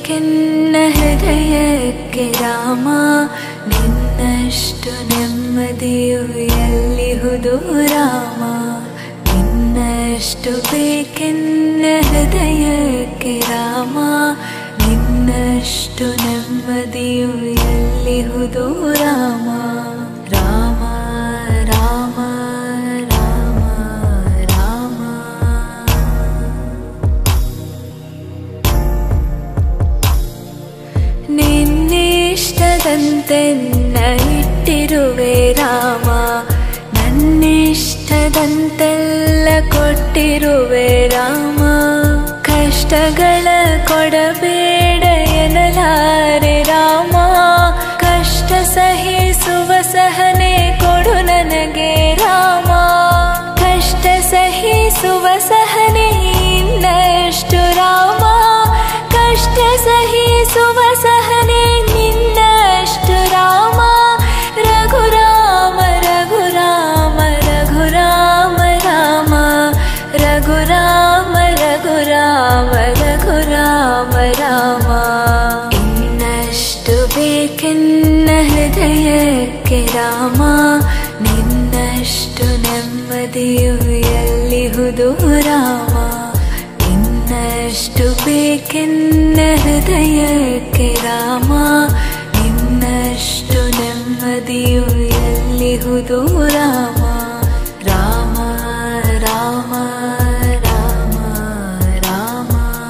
ಬೇಕೆನ್ನ ಹೃದಯಕ್ಕೆ ರಾಮ ನಿನ್ನಷ್ಟು ನೆಮ್ಮದಿಯು ಎಲ್ಲಿಹುದು ರಾಮ ನಿನ್ನಷ್ಟು ಬೇಕೆನ್ನ ಹೃದಯಕ್ಕೆ ರಾಮ ನಿನ್ನಷ್ಟು ನೆಮ್ಮದಿಯು ಎಲ್ಲಿಹುದು ರಾಮ ರಾಮ ರಾಮ ರಾಮ ರಾಮ ನಿನ್ನಿಷ್ಟದಂತೆನ್ನ ಇಟ್ಟಿರುವೆ ರಾಮ ನನ್ನಿಷ್ಟದಂತೆಲ್ಲ ಕೊಟ್ಟಿರುವೆ ರಾಮ ಕಷ್ಟಗಳ ಕೊಡಬೇಡ ಎನ್ನಲಾರೆ ರಾಮ ಕಷ್ಟ ಸಹಿಸುವ ಸಹನೆ ಕೊಡು ನನಗೆ ರಾಮ ಕಷ್ಟ ಸಹಿಸುವ ಸಹನೆ ಇನ್ನಷ್ಟು ರಾಮ ಕಷ್ಟ ಸಹಿಸುವ ಸಹನೆ ನಿನ್ನಷ್ಟು ರಾಮ ರಘುರಾಮ ರಘುರಾಮ ರಘುರಾಮ ರಾಮ ರಘುರಾಮ ರಘುರಾಮ ರಘುರಾಮ ರಾಮ ಇನ್ನಷ್ಟು ಬೇಕೆನ್ನ ಹೃದಯಕ್ಕೆ ರಾಮ ನಿನ್ನಷ್ಟು ನೆಮ್ಮದಿಯು ಎಲ್ಲಿಹುದು ರಾಮ ಇನ್ನಷ್ಟು ಬೇಕೆನ್ನ ಹೃದಯಕ್ಕೆ ರಾಮ ನಿನ್ನಷ್ಟು ನೆಮ್ಮದಿಯು ಎಲ್ಲಿಹುದು ರಾಮ ರಾಮ ರಾಮ ರಾಮ ರಾಮ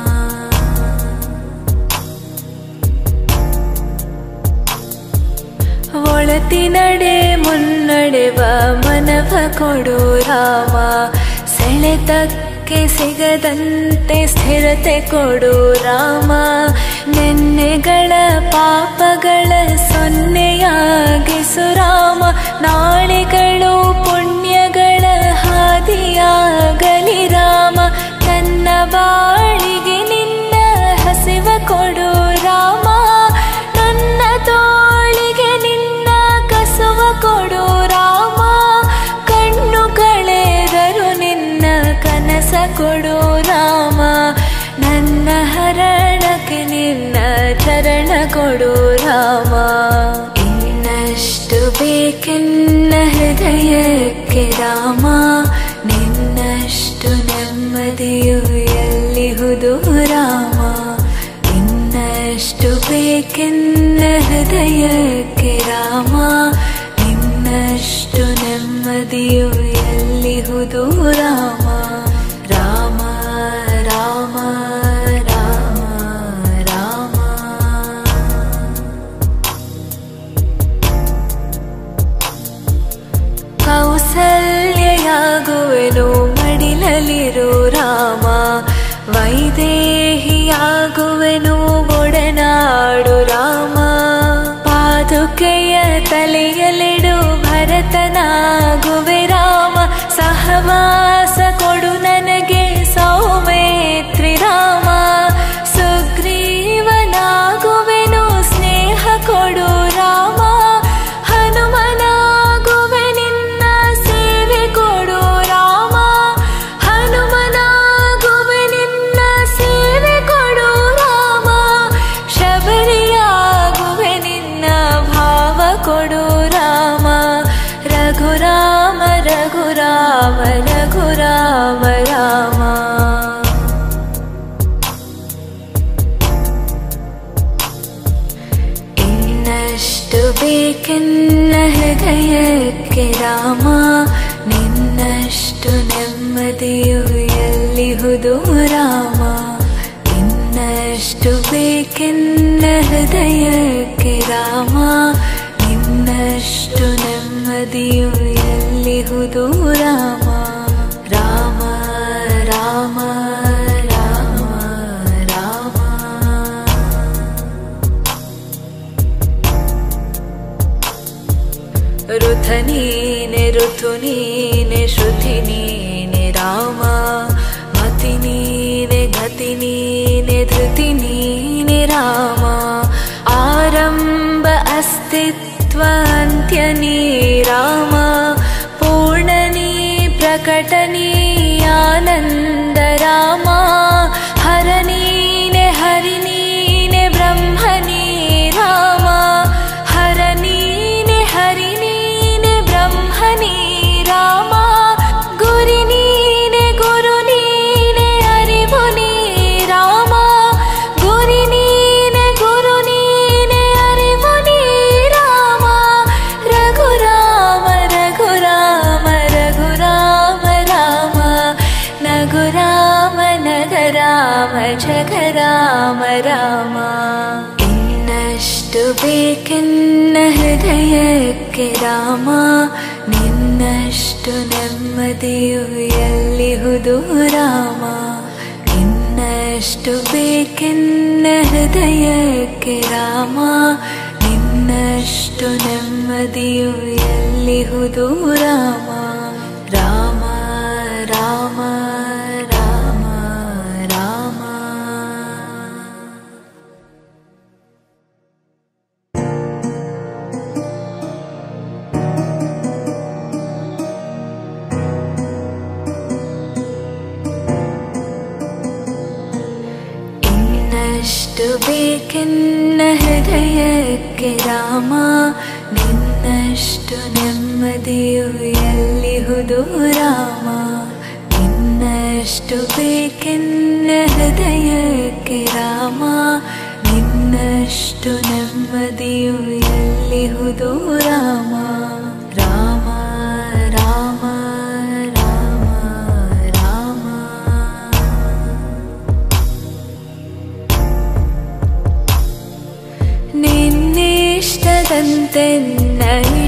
ಒಳತಿನಡೆ ಮುನ್ನಡೆವ ಮನವ ಕೊಡು ರಾಮ ಸೆಳೆತಕ್ಕೆ ಸಿಗದಂತೆ ಸ್ಥಿರತೆ ಕೊಡು ರಾಮ ನೆನ್ನೆಗಳ ಪಾಪಗಳ ಸೊನ್ನೆಯಾಗಿಸು ರಾಮ ನಾಳೆಗಳು ಪುಣ್ಯಗಳ ಹಾದಿಯಾಗಲಿ ರಾಮ ತನ್ನ ಬಾಳಿಗೆ ನಿನ್ನ ಹಸಿವ ಕೊಡು ರಾಮ ನನ್ನ ತೋಳಿಗೆ ನಿನ್ನ ಕಸುವ ಕೊಡು ರಾಮ ಕಣ್ಣು ಕಳೆದರು ನಿನ್ನ ಕನಸ ಕೊಡು ರಾಮ ನನ್ನ ಹರಣಕ್ಕೆ ನಿನ್ನ ಚರಣ ಕೊಡು ರಾಮ ಇನ್ನಷ್ಟು ಬೇಕೆನ್ನ ಹೃದಯಕ್ಕೆ ರಾಮ ನಿನ್ನಷ್ಟು ನೆಮ್ಮದಿಯು ಎಲ್ಲಿಹುದು ರಾಮ ಇನ್ನಷ್ಟು ಬೇಕೆನ್ನ ಹೃದಯಕ್ಕೆ ರಾಮ ನಿನ್ನಷ್ಟು ನೆಮ್ಮದಿಯು ಎಲ್ಲಿಹುದು ರಾಮ ರಾಮ ರಾಮ ರಾಮ ರಾಮ ಕೌಸಲ್ಯಾಗುವೆನು ಮಡಿಲಲಿರು ರಾಮ ವೈದೇಹಿಯಾಗುವೆನು ಒಡನಾಡು ರಾಮ ಪಾದುಕೆಯ ತಲೆಯಲಿಡು ಭರತನಾಗುವೆ ರಾಮ ಸಹವಾಸ ಕೊಡು ನನಗೆ ಸೌಮೇತ್ರಿ ರಾಮ ಸುಗ್ರೀವನಾಗುವೆನು ಸ್ನೇಹ ಕೊಡು ರಾಮ ಹನುಮನಾಗುವೆ ನಿನ್ನ ಸೇವೆ ಕೊಡು ರಾಮ ಹನುಮನಾಗುವೆ ನಿನ್ನ ಸೇವೆ ಕೊಡು ರಾಮ ಶಬರಿಯಾಗುವೆ ನಿನ್ನ ಭಾವ ಕೊಡು ರಾಮ ರಘುರಾಮ ರಘುರಾಮ ರಘುರಾಮ ರಾಮ ಇನ್ನಷ್ಟು ಬೇಕೆನ್ನ ಹೃದಯಕ್ಕೆ ರಾಮ ನಿನ್ನಷ್ಟು ನೆಮ್ಮದಿಯು ಎಲ್ಲಿಹುದು ರಾಮ ಇನ್ನಷ್ಟು ಬೇಕೆನ್ನ ಹೃದಯಕ್ಕೆ ರಾಮ ನಿನ್ನಷ್ಟು ನೆಮ್ಮದಿಯು ಎಲ್ಲಿಹುದು ರಾಮ ರಾಮ ರಾಮ ರಾಮ ರಾಮ ಋಥ ನೀನೆ ಋತು ನೀನೆ ಶ್ರುತಿ ನೀನೆ ರಾಮ ಮತಿ ನೀನೆ ಗತಿ ನೀನೆ ಧೃತಿ ನೀನೆ ರಾಮ ಆರಂಭ ಅಸ್ತಿತ್ವ ಅಂತ್ಯ ನೀ ರಾಮ ಪೂರ್ಣ ನೀ ಪ್ರಕಟ ನೀ ಆನಂದ ರಾಮ ಹರ ನೀನೆ ಹರಿ ನೀನೆ ಜಗ ರಾಮ ರಾಮ ಇನ್ನಷ್ಟು ಬೇಕೆನ್ನ ಹೃದಯಕ್ಕೆ ರಾಮ ನಿನ್ನಷ್ಟು ನೆಮ್ಮದಿಯು ಎಲ್ಲಿಹುದು ರಾಮ ಇನ್ನಷ್ಟು ಬೇಕೆನ್ನ ಹೃದಯಕ್ಕೆ ರಾಮ ನಿನ್ನಷ್ಟು ನೆಮ್ಮದಿಯು ಎಲ್ಲಿಹುದು ರಾಮ ರಾಮ ರಾಮ ರಾಮ ರಾಮ ಇನ್ನಷ್ಟು ಬೇಕೆನ್ನ ಹೃದಯಕ್ಕೆ ರಾಮ ನಿನ್ನಷ್ಟು ನೆಮ್ಮದಿಯು ಎಲ್ಲಿಹುದು ರಾಮ ನಿನ್ನಷ್ಟು ಬೇಕೆನ್ನ ಹೃದಯಕ್ಕೆ ರಾಮ ನಿನ್ನಷ್ಟು ನೆಮ್ಮದಿಯು ಎಲ್ಲಿಹುದು ರಾಮ ರಾಮ ರಾಮ ರಾಮ ರಾಮ ನಿನ್ನಿಷ್ಟದಂತೆ ನೈ